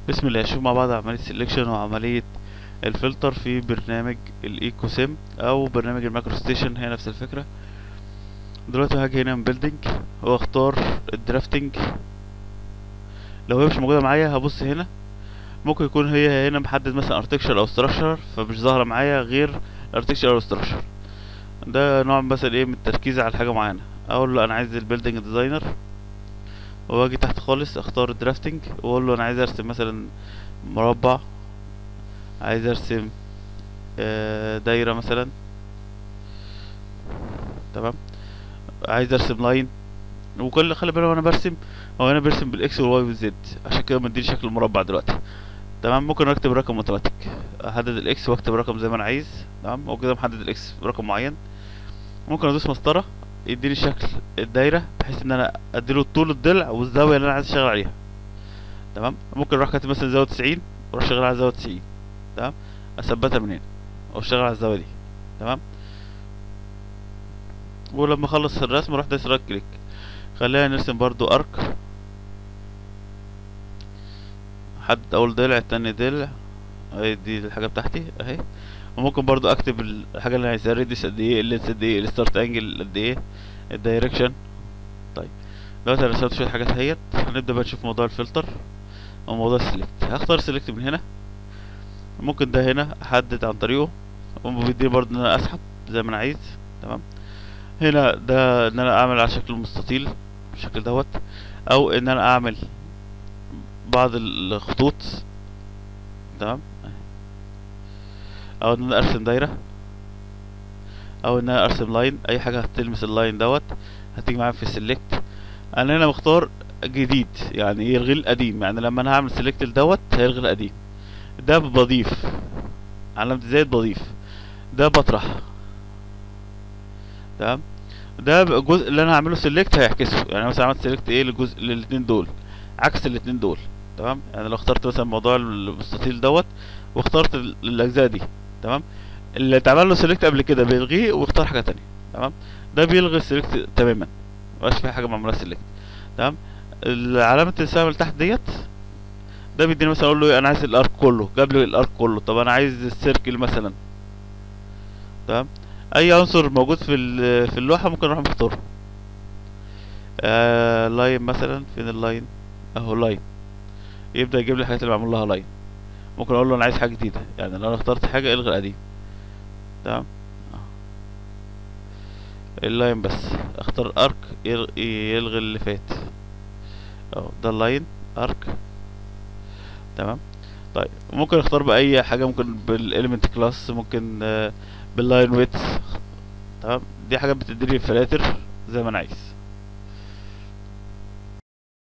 بسم الله نشوف مع بعض عملية سelection وعملية الفلتر في برنامج الايكو سيم او برنامج المايكرو ستيشن هي نفس الفكرة دلوقتي هاجي هنا من بيلدينج واختار الدرافتنج لو هي مش موجودة معايا هبص هنا ممكن يكون هي هنا محدد مثلا ارتكشر او ستراكشر فمش ظاهرة معايا غير ارتكشر او ستراكشر ده نوع مثلا ايه من التركيز على حاجة معينة اقول له انا عايز البيلدينج ديزاينر واجي تحت خالص اختار درافتنج واقول له انا عايز ارسم مثلا مربع عايز ارسم آه، دايرة مثلا تمام عايز ارسم لاين وكل خلي بالك وانا برسم هو انا برسم بالاكس والواي والزد عشان كده مديني شكل المربع دلوقتي تمام ممكن اكتب رقم اوتوماتيك احدد الاكس واكتب رقم زي ما انا عايز تمام وكده محدد الاكس برقم معين ممكن ادوس مسطره يديني شكل الدايره بحيث ان انا اديله طول الضلع والزاويه اللي انا عايز اشتغل عليها تمام ممكن اروح كاتب مثلا زاويه 90 واروح شغال على زاويه 90 تمام اثبتها من هنا واشتغل على الزاويه دي تمام ولما اخلص الرسم اروح دايس رايت كليك خلينا نرسم برضو ارك حد اول ضلع التاني ضلع اهي دي الحاجه بتاعتي اهي وممكن برضو اكتب الحاجه اللي انا عايزها الريديوس قد ايه اللينس قد ايه الستارت انجل قد ايه الدايركشن طيب دلوقتي انا رسمت شويه حاجات اهيت هنبدا بقى نشوف موضوع الفلتر او موضوع السلكت هختار سلكت من هنا ممكن ده هنا احدد عن طريقه وبيديني برضو ان انا اسحب زي ما انا عايز تمام هنا ده ان انا اعمل على شكل مستطيل بالشكل دوت او ان انا اعمل بعض الخطوط تمام او ان انا ارسم دايره او ان انا ارسم لاين اي حاجه هتلمس اللاين دوت هتيجي معايا في السلكت انا هنا مختار جديد يعني يلغي القديم يعني لما انا هعمل سلكت لدوت هيلغي القديم ده بضيف علامة زائد بضيف ده بطرح تمام ده الجزء اللي انا هعمله سيلكت هيعكسه يعني مثلا عملت سيلكت ايه للجزء للاتنين دول عكس الاتنين دول تمام يعني لو اخترت مثلا موضوع المستطيل دوت واخترت ال- الاجزاء دي تمام اللي اتعمل له سيلكت قبل كده بيلغيه ويختار حاجه تانية تمام ده بيلغي السيلكت تماما مبقاش في حاجه معموله سيلكت تمام علامه السهم اللي تحت ديت ده بيديني مثلا اقول له إيه، انا عايز الارك كله جاب لي الارك كله طب انا عايز السيركل مثلا تمام اي عنصر موجود في ال- في اللوحه ممكن اروح مختاره آه لاين مثلا فين اللاين اهو لاين يبدا يجيب لي الحاجات اللي معمول لها لاين ممكن اقول له انا عايز حاجه جديده يعني لو انا اخترت حاجه الغي القديم تمام آه. اللاين بس اختار ارك يلغ- يلغي اللي فات اهو ده اللاين ارك تمام طيب ممكن اختار باي حاجه ممكن بالاليمنت كلاس ممكن آه، باللاين ويتس تمام دي حاجات بتديني الفلاتر زي ما انا عايز